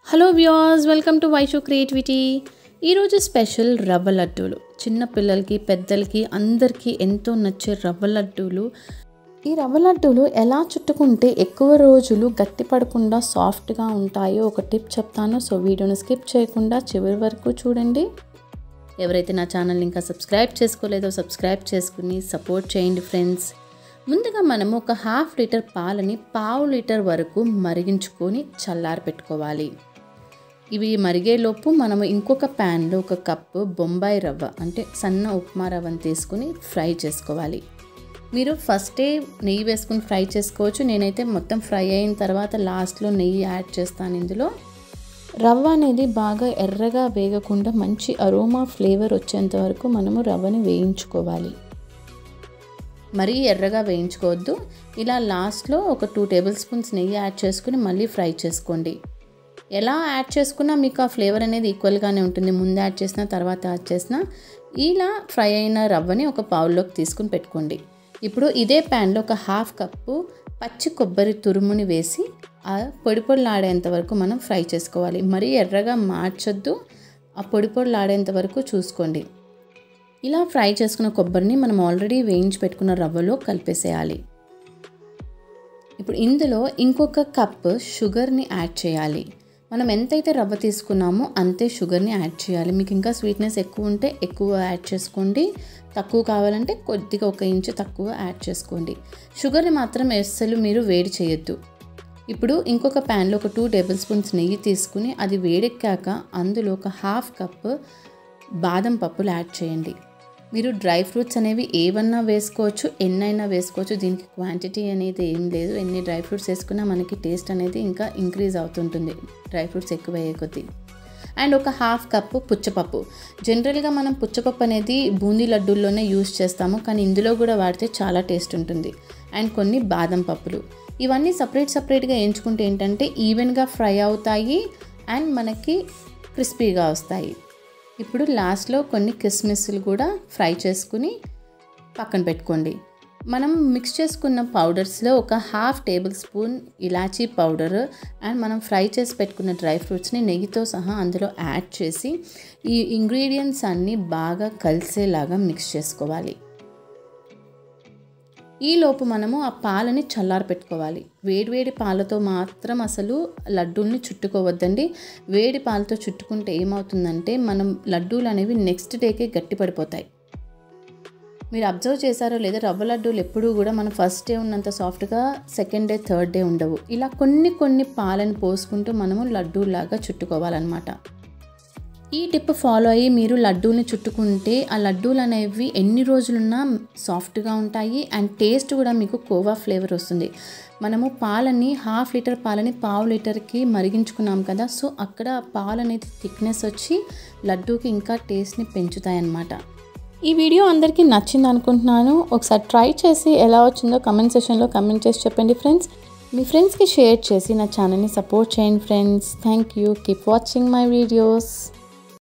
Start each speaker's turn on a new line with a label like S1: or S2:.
S1: hello viewers welcome to Vaishu creativity ఈరోజు special రవ్వ లడ్డూలు చిన్న పిల్లలకి పెద్దలకి అందరికీ ఎంతో నచ్చే రవ్వ లడ్డూలు ఈ రవ్వ లడ్డూలు ఎలా చుట్టుకుంటే ఎక్కువ రోజులు గట్టి పడకుండా సాఫ్ట్గా ఉంటాయో ఒక టిప్ చెప్తాను సో వీడియోని స్కిప్ చేయకుండా చివరి వరకు చూడండి ఎవరైతే నా ఛానల్ ఇంకా సబ్స్క్రైబ్ చేసుకోలేదో సబ్స్క్రైబ్ చేసుకుని సపోర్ట్ చేయండి ఫ్రెండ్స్ ముందుగా మనము ఒక హాఫ్ లీటర్ పాలని పావు లీటర్ వరకు మరిగించుకొని చల్లారి పెట్టుకోవాలి ఇవి మరిగేలోపు మనము ఇంకొక ప్యాన్లో ఒక కప్పు బొంబాయి రవ్వ అంటే సన్న ఉప్మా రవ్వను తీసుకుని ఫ్రై చేసుకోవాలి మీరు ఫస్టే నెయ్యి వేసుకుని ఫ్రై చేసుకోవచ్చు నేనైతే మొత్తం ఫ్రై అయిన తర్వాత లాస్ట్లో నెయ్యి యాడ్ చేస్తాను ఇందులో రవ్వ అనేది బాగా ఎర్రగా వేగకుండా మంచి అరోమా ఫ్లేవర్ వచ్చేంత వరకు మనము రవ్వని వేయించుకోవాలి మరీ ఎర్రగా వేయించుకోవద్దు ఇలా లాస్ట్లో ఒక టూ టేబుల్ స్పూన్స్ నెయ్యి యాడ్ చేసుకుని మళ్ళీ ఫ్రై చేసుకోండి ఎలా యాడ్ చేసుకున్నా మీకు ఆ ఫ్లేవర్ అనేది ఈక్వల్గానే ఉంటుంది ముందు యాడ్ చేసిన తర్వాత యాడ్ చేసిన ఇలా ఫ్రై అయిన రవ్వని ఒక బౌల్లోకి తీసుకుని పెట్టుకోండి ఇప్పుడు ఇదే ప్యాన్లో ఒక హాఫ్ కప్పు పచ్చి కొబ్బరి తురుముని వేసి ఆ పొడి పొడిలాడేంత వరకు మనం ఫ్రై చేసుకోవాలి మరీ ఎర్రగా మార్చొద్దు ఆ పొడి పొడిలాడేంత వరకు చూసుకోండి ఇలా ఫ్రై చేసుకున్న కొబ్బరిని మనం ఆల్రెడీ వేయించి పెట్టుకున్న రవ్వలో కలిపేసేయాలి ఇప్పుడు ఇందులో ఇంకొక కప్ షుగర్ని యాడ్ చేయాలి మనం ఎంతైతే రవ్వ తీసుకున్నామో అంతే షుగర్ని యాడ్ చేయాలి మీకు ఇంకా స్వీట్నెస్ ఎక్కువ ఉంటే ఎక్కువ యాడ్ చేసుకోండి తక్కువ కావాలంటే కొద్దిగా ఒక ఇంచు తక్కువ యాడ్ చేసుకోండి షుగర్ని మాత్రం అస్సలు మీరు వేడి చేయొద్దు ఇప్పుడు ఇంకొక ప్యాన్లో ఒక టూ టేబుల్ స్పూన్స్ నెయ్యి తీసుకుని అది వేడెక్కాక అందులో ఒక హాఫ్ కప్ బాదం పప్పులు యాడ్ చేయండి మీరు డ్రై ఫ్రూట్స్ అనేవి ఏవన్నా వేసుకోవచ్చు ఎన్నైనా వేసుకోవచ్చు దీనికి క్వాంటిటీ అనేది ఏం లేదు ఎన్ని డ్రై ఫ్రూట్స్ వేసుకున్నా మనకి టేస్ట్ అనేది ఇంకా ఇంక్రీజ్ అవుతుంటుంది డ్రై ఫ్రూట్స్ ఎక్కువ అయ్యే కొద్దీ అండ్ ఒక హాఫ్ కప్పు పుచ్చపప్పు జనరల్గా మనం పుచ్చపప్పు అనేది బూందీ లడ్డూల్లోనే యూస్ చేస్తాము కానీ ఇందులో కూడా వాడితే చాలా టేస్ట్ ఉంటుంది అండ్ కొన్ని బాదం పప్పులు ఇవన్నీ సపరేట్ సపరేట్గా వేయించుకుంటే ఏంటంటే ఈవెన్గా ఫ్రై అవుతాయి అండ్ మనకి క్రిస్పీగా వస్తాయి ఇప్పుడు లాస్ట్లో కొన్ని కిస్మిస్లు కూడా ఫ్రై చేసుకుని పక్కన పెట్టుకోండి మనం మిక్స్ చేసుకున్న పౌడర్స్లో ఒక హాఫ్ టేబుల్ స్పూన్ ఇలాచీ పౌడర్ అండ్ మనం ఫ్రై చేసి పెట్టుకున్న డ్రై ఫ్రూట్స్ని నెయ్యితో సహా అందులో యాడ్ చేసి ఈ ఇంగ్రీడియంట్స్ అన్నీ బాగా కలిసేలాగా మిక్స్ చేసుకోవాలి ఈలోపు మనము ఆ పాలని చల్లారి పెట్టుకోవాలి వేడివేడి పాలతో మాత్రం అసలు లడ్డూల్ని చుట్టుకోవద్దండి వేడి పాలతో చుట్టుకుంటే ఏమవుతుందంటే మనం లడ్డూలు అనేవి నెక్స్ట్ డేకే గట్టిపడిపోతాయి మీరు అబ్జర్వ్ చేశారో లేదా రవ్వ లడ్డూలు ఎప్పుడూ కూడా మనం ఫస్ట్ డే ఉన్నంత సాఫ్ట్గా సెకండ్ డే థర్డ్ డే ఉండవు ఇలా కొన్ని కొన్ని పాలను పోసుకుంటూ మనము లడ్డూలాగా చుట్టుకోవాలన్నమాట ఈ టిప్ ఫాలో అయ్యి మీరు లడ్డూల్ని చుట్టుకుంటే ఆ లడ్డూలు అనేవి ఎన్ని రోజులున్నా సాఫ్ట్గా ఉంటాయి అండ్ టేస్ట్ కూడా మీకు కోవా ఫ్లేవర్ వస్తుంది మనము పాలని హాఫ్ లీటర్ పాలని పావు లీటర్కి మరిగించుకున్నాం కదా సో అక్కడ పాలు అనేది థిక్నెస్ వచ్చి లడ్డూకి ఇంకా టేస్ట్ని పెంచుతాయి అన్నమాట ఈ వీడియో అందరికీ నచ్చింది అనుకుంటున్నాను ఒకసారి ట్రై చేసి ఎలా వచ్చిందో కమెంట్ సెషన్లో కమెంట్ చేసి చెప్పండి ఫ్రెండ్స్ మీ ఫ్రెండ్స్కి షేర్ చేసి నా ఛానల్ని సపోర్ట్ చేయండి friends thank you keep watching my videos